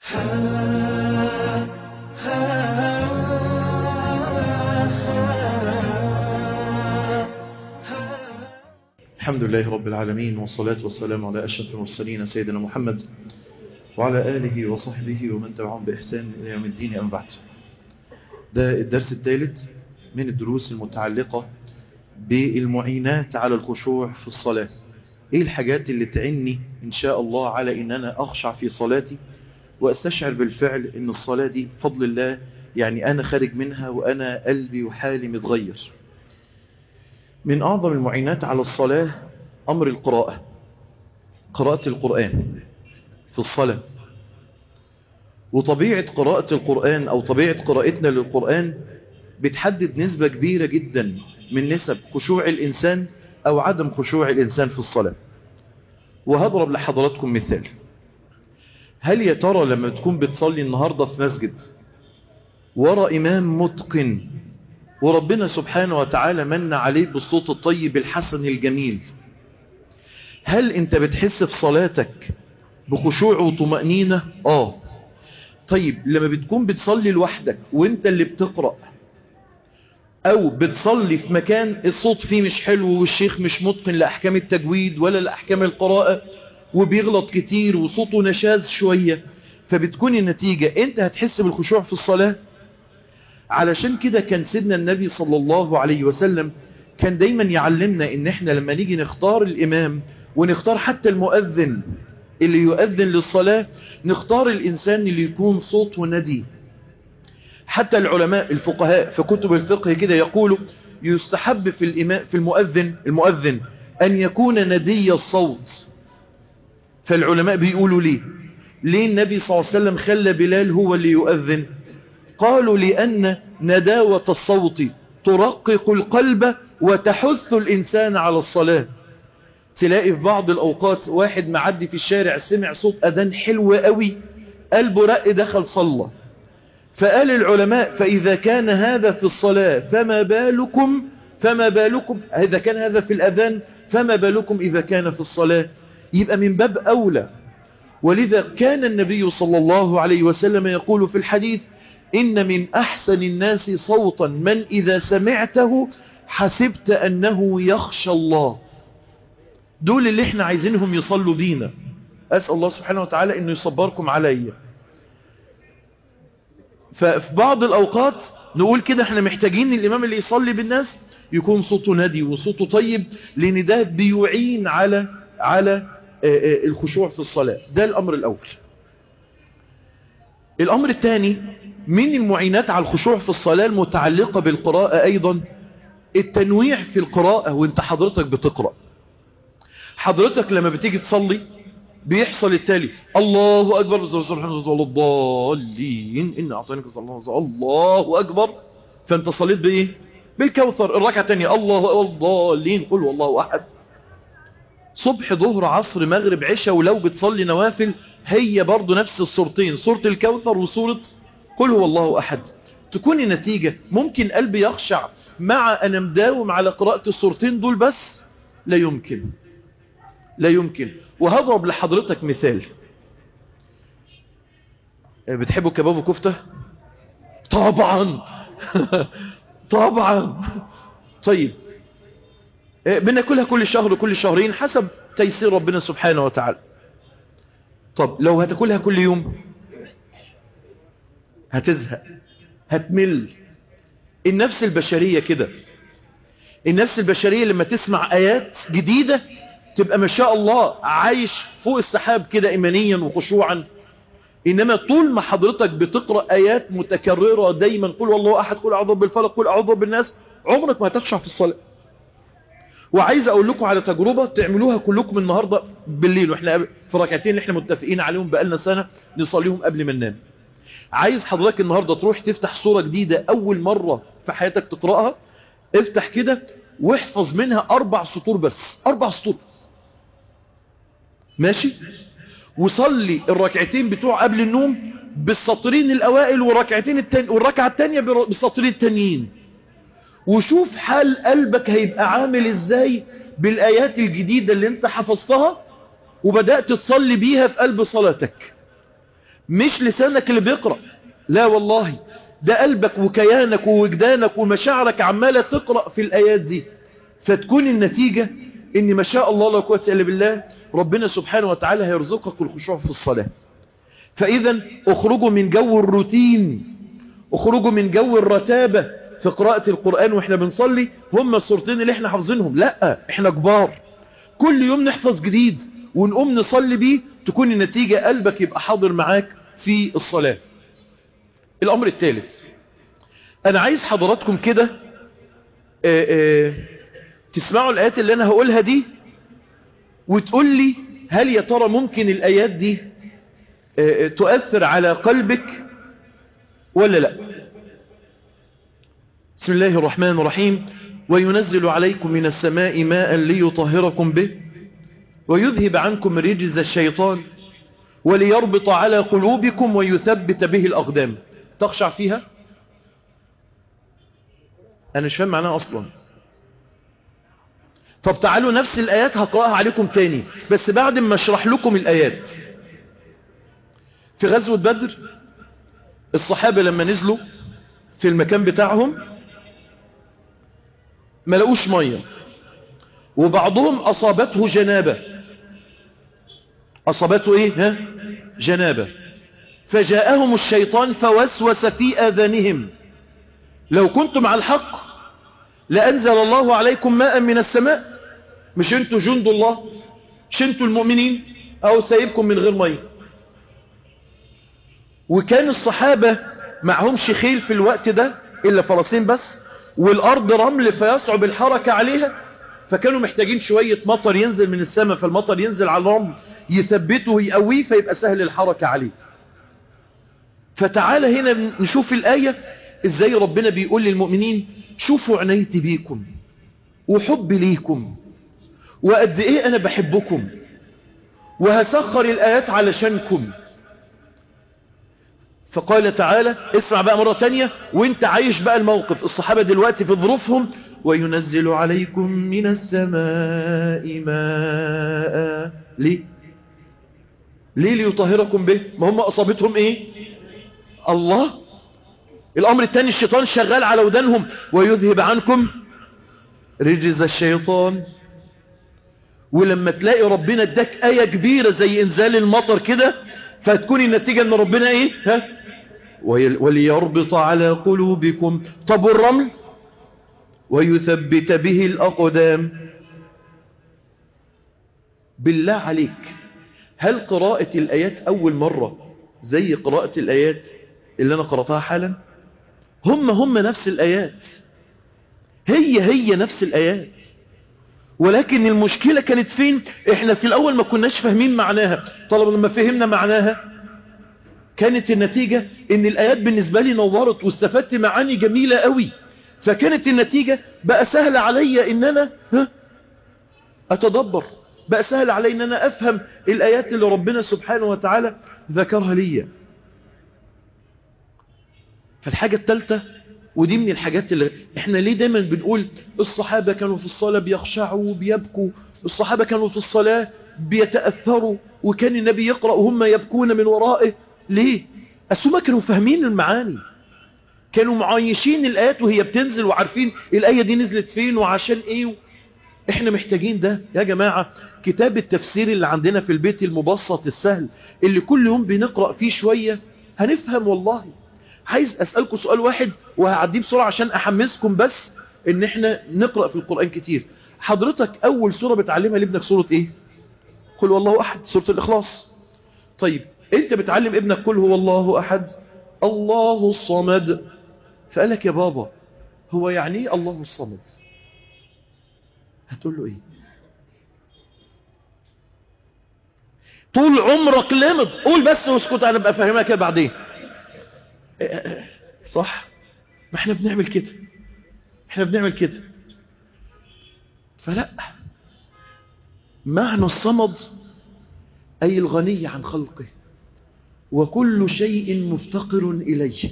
الحمد لله رب العالمين والصلاة والسلام على أشرف المرسلين سيدنا محمد وعلى آله وصحبه ومن تبعهم بإحسان إلى يوم الدين أم بعد ده الدرس الثالث من الدروس المتعلقة بالمعينات على الخشوع في الصلاة ايه الحاجات اللي تعني ان شاء الله على ان انا اخشع في صلاتي واستشعر بالفعل ان الصلاة دي فضل الله يعني انا خارج منها وانا قلبي وحالي متغير من اعظم المعينات على الصلاة امر القراءة قراءة القرآن في الصلاة وطبيعة قراءة القرآن او طبيعة قراءتنا للقرآن بتحدد نسبة كبيرة جدا من نسب خشوع الإنسان أو عدم خشوع الإنسان في الصلاة وهضرب لحضراتكم مثال هل يا ترى لما تكون بتصلي النهاردة في مسجد ورا إمام متقن وربنا سبحانه وتعالى من عليك بالصوت الطيب الحسن الجميل هل انت بتحس في صلاتك بخشوع وطمأنينة آه طيب لما بتكون بتصلي لوحدك وانت اللي بتقرأ او بتصلي في مكان الصوت فيه مش حلو والشيخ مش متقن لأحكام التجويد ولا لأحكام القراءة وبيغلط كتير وصوته نشاز شوية فبتكون النتيجة انت هتحس بالخشوع في الصلاة علشان كده كان سيدنا النبي صلى الله عليه وسلم كان دايما يعلمنا ان احنا لما نيجي نختار الامام ونختار حتى المؤذن اللي يؤذن للصلاة نختار الانسان اللي يكون صوته ندي حتى العلماء الفقهاء في كتب الفقه كده يقولوا يستحب في الإمام في المؤذن المؤذن أن يكون ندي الصوت فالعلماء بيقولوا ليه ليه النبي صلى الله عليه وسلم خلى بلال هو اللي يؤذن قالوا لأن نداوة الصوت ترقق القلب وتحث الإنسان على الصلاة تلاقي في بعض الأوقات واحد معدي في الشارع سمع صوت أذان حلو قوي قلبه رق دخل صلى فقال العلماء فإذا كان هذا في الصلاة فما بالكم فما بالكم إذا كان هذا في الأذان فما بالكم إذا كان في الصلاة يبقى من باب أولى ولذا كان النبي صلى الله عليه وسلم يقول في الحديث إن من أحسن الناس صوتا من إذا سمعته حسبت أنه يخشى الله دول اللي احنا عايزينهم يصلوا بينا أسأل الله سبحانه وتعالى أنه يصبركم عليّ ففي بعض الأوقات نقول كده احنا محتاجين الإمام اللي يصلي بالناس يكون صوته ندي وصوته طيب لأن ده بيعين على على الخشوع في الصلاة ده الأمر الأول الأمر الثاني من المعينات على الخشوع في الصلاة المتعلقة بالقراءة أيضا التنويع في القراءة وانت حضرتك بتقرأ حضرتك لما بتيجي تصلي بيحصل التالي الله أكبر ولا الضالين إن أعطينك الله الله أكبر فأنت صليت بإيه بالكوثر الركعة الثانية الله الضالين قل والله أحد صبح ظهر عصر مغرب عشاء ولو بتصلي نوافل هي برضو نفس الصورتين صورة الكوثر وصورة قل هو الله أحد تكون النتيجة ممكن قلبي يخشع مع أنا مداوم على قراءة الصورتين دول بس لا يمكن لا يمكن وهضرب لحضرتك مثال بتحبوا كباب وكفتة طبعا طبعا طيب بناكلها كل شهر وكل شهرين حسب تيسير ربنا سبحانه وتعالى طب لو هتاكلها كل يوم هتزهق هتمل النفس البشرية كده النفس البشرية لما تسمع آيات جديدة تبقى ما شاء الله عايش فوق السحاب كده إيمانيا وخشوعا إنما طول ما حضرتك بتقرأ آيات متكررة دايما قل والله أحد قل أعوذ بالفلق قل أعوذ بالناس عمرك ما هتخشع في الصلاة وعايز أقول لكم على تجربة تعملوها كلكم النهاردة بالليل وإحنا في ركعتين اللي إحنا متفقين عليهم بقالنا سنة نصليهم قبل ما ننام عايز حضرتك النهاردة تروح تفتح صورة جديدة أول مرة في حياتك تقرأها افتح كده واحفظ منها أربع سطور بس أربع سطور ماشي وصلي الركعتين بتوع قبل النوم بالسطرين الأوائل والركعتين التاني والركعة التانية بالسطرين التانيين وشوف حال قلبك هيبقى عامل ازاي بالآيات الجديدة اللي انت حفظتها وبدأت تصلي بيها في قلب صلاتك مش لسانك اللي بيقرأ لا والله ده قلبك وكيانك ووجدانك ومشاعرك عمالة تقرأ في الآيات دي فتكون النتيجة ان ما شاء الله لا قوه الا بالله ربنا سبحانه وتعالى هيرزقك الخشوع في الصلاة فاذا اخرجوا من جو الروتين اخرجوا من جو الرتابة في قراءة القرآن واحنا بنصلي هم الصورتين اللي احنا حافظينهم لا احنا كبار كل يوم نحفظ جديد ونقوم نصلي بيه تكون النتيجة قلبك يبقى حاضر معاك في الصلاة الامر الثالث انا عايز حضراتكم كده تسمعوا الآيات اللي أنا هقولها دي وتقول لي هل يا ترى ممكن الآيات دي تؤثر على قلبك ولا لا بسم الله الرحمن الرحيم وينزل عليكم من السماء ماء ليطهركم به ويذهب عنكم رجز الشيطان وليربط على قلوبكم ويثبت به الأقدام تخشع فيها أنا مش فاهم معناها أصلا طب تعالوا نفس الآيات هقرأها عليكم تاني بس بعد ما اشرح لكم الآيات في غزوة بدر الصحابة لما نزلوا في المكان بتاعهم ما لقوش مية وبعضهم أصابته جنابة أصابته إيه ها؟ جنابة فجاءهم الشيطان فوسوس في آذانهم لو كنتم على الحق لأنزل الله عليكم ماء من السماء مش انتوا جند الله مش انتوا المؤمنين او سايبكم من غير مية وكان الصحابة معهمش خيل في الوقت ده الا فرسين بس والارض رمل فيصعب الحركة عليها فكانوا محتاجين شوية مطر ينزل من السماء فالمطر ينزل على الرمل يثبته ويقويه فيبقى سهل الحركة عليه فتعالى هنا نشوف الآية ازاي ربنا بيقول للمؤمنين شوفوا عنايتي بيكم وحبي ليكم وقد ايه انا بحبكم وهسخر الايات علشانكم فقال تعالى اسمع بقى مرة تانية وانت عايش بقى الموقف الصحابة دلوقتي في ظروفهم وينزل عليكم من السماء ماء ليه ليه ليطهركم به ما هم اصابتهم ايه الله الامر الثاني الشيطان شغال على ودانهم ويذهب عنكم رجز الشيطان ولما تلاقي ربنا اداك آية كبيرة زي انزال المطر كده فتكون النتيجة ان ربنا ايه ها وليربط على قلوبكم طب الرمل ويثبت به الأقدام بالله عليك هل قراءة الآيات أول مرة زي قراءة الآيات اللي أنا قرأتها حالا هم هم نفس الآيات هي هي نفس الآيات ولكن المشكلة كانت فين احنا في الأول ما كناش فاهمين معناها طالما لما فهمنا معناها كانت النتيجة ان الآيات بالنسبة لي نورت واستفدت معاني جميلة قوي فكانت النتيجة بقى سهل علي ان انا ها اتدبر بقى سهل علي ان انا افهم الايات اللي ربنا سبحانه وتعالى ذكرها لي فالحاجة الثالثة ودي من الحاجات اللي احنا ليه دايما بنقول الصحابة كانوا في الصلاة بيخشعوا وبيبكوا الصحابة كانوا في الصلاة بيتأثروا وكان النبي يقرأ وهم يبكون من ورائه ليه أسوما كانوا فاهمين المعاني كانوا معايشين الآيات وهي بتنزل وعارفين الآية دي نزلت فين وعشان ايه احنا محتاجين ده يا جماعة كتاب التفسير اللي عندنا في البيت المبسط السهل اللي كل يوم بنقرأ فيه شوية هنفهم والله عايز أسألكم سؤال واحد وهعديه بسرعة عشان أحمسكم بس ان احنا نقرأ في القرآن كتير حضرتك أول سورة بتعلمها لابنك سورة ايه قل والله أحد سورة الإخلاص طيب انت بتعلم ابنك قل هو الله أحد الله الصمد فقالك يا بابا هو يعني ايه الله الصمد هتقول له ايه طول عمرك لمض قول بس واسكت انا بقى فاهمها كده بعدين صح ما احنا بنعمل كده احنا بنعمل كده فلا معنى الصمد أي الغني عن خلقه وكل شيء مفتقر إليه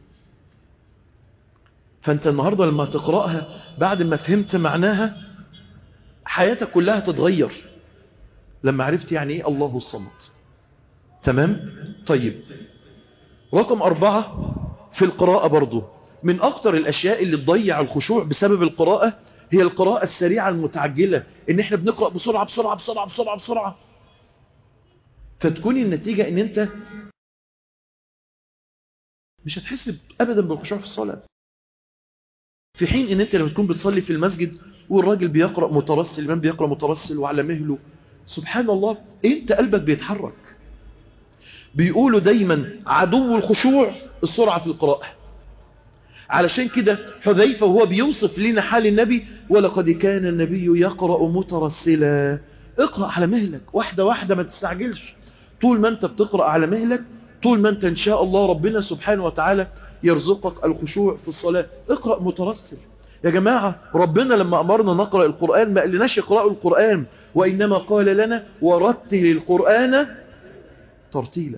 فأنت النهاردة لما تقرأها بعد ما فهمت معناها حياتك كلها تتغير لما عرفت يعني ايه الله الصمد تمام طيب رقم أربعة في القراءة برضو من أكتر الأشياء اللي تضيع الخشوع بسبب القراءة هي القراءة السريعة المتعجلة إن إحنا بنقرأ بسرعة بسرعة بسرعة بسرعة بسرعة فتكون النتيجة إن أنت مش هتحس أبدا بالخشوع في الصلاة في حين إن أنت لما تكون بتصلي في المسجد والراجل بيقرأ مترسل الإمام بيقرأ مترسل وعلى مهله سبحان الله أنت قلبك بيتحرك بيقولوا دايما عدو الخشوع السرعة في القراءة علشان كده حذيفة وهو بيوصف لنا حال النبي ولقد كان النبي يقرأ مترسلا اقرأ على مهلك واحدة واحدة ما تستعجلش طول ما انت بتقرأ على مهلك طول ما انت ان شاء الله ربنا سبحانه وتعالى يرزقك الخشوع في الصلاة اقرأ مترسل يا جماعة ربنا لما أمرنا نقرأ القرآن ما قالناش اقرأوا القرآن وإنما قال لنا ورتل القرآن ترتيلا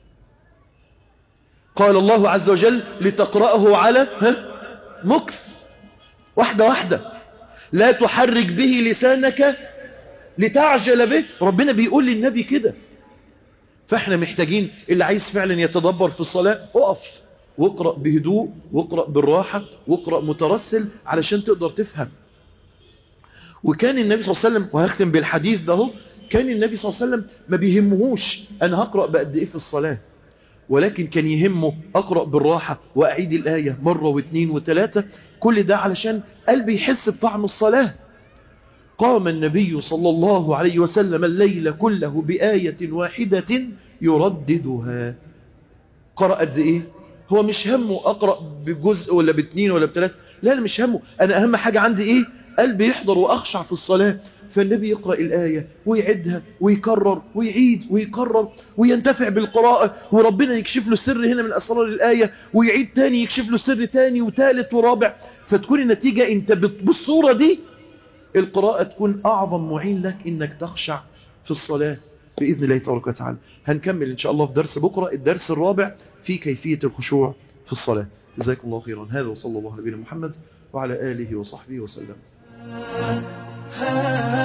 قال الله عز وجل لتقرأه على ها مكث واحدة واحدة لا تحرك به لسانك لتعجل به ربنا بيقول للنبي كده فاحنا محتاجين اللي عايز فعلا يتدبر في الصلاة اقف واقرأ بهدوء واقرأ بالراحة واقرأ مترسل علشان تقدر تفهم وكان النبي صلى الله عليه وسلم وهختم بالحديث ده كان النبي صلى الله عليه وسلم ما بيهمهوش انا هقرأ بقد ايه في الصلاة ولكن كان يهمه أقرأ بالراحة وأعيد الآية مرة واثنين وثلاثة كل ده علشان قلبي يحس بطعم الصلاة قام النبي صلى الله عليه وسلم الليل كله بآية واحدة يرددها قرأ قد إيه هو مش همه أقرأ بجزء ولا باثنين ولا بثلاثة لا أنا مش همه أنا أهم حاجة عندي إيه قلبي يحضر وأخشع في الصلاة فالنبي يقرأ الآية ويعدها ويكرر ويعيد ويكرر وينتفع بالقراءة وربنا يكشف له سر هنا من أسرار الآية ويعيد تاني يكشف له سر تاني وثالث ورابع فتكون النتيجة انت بالصورة دي القراءة تكون أعظم معين لك إنك تخشع في الصلاة بإذن الله تبارك وتعالى هنكمل إن شاء الله في درس بكرة الدرس الرابع في كيفية الخشوع في الصلاة جزاكم الله خيرا هذا وصلى الله على نبينا محمد وعلى آله وصحبه وسلم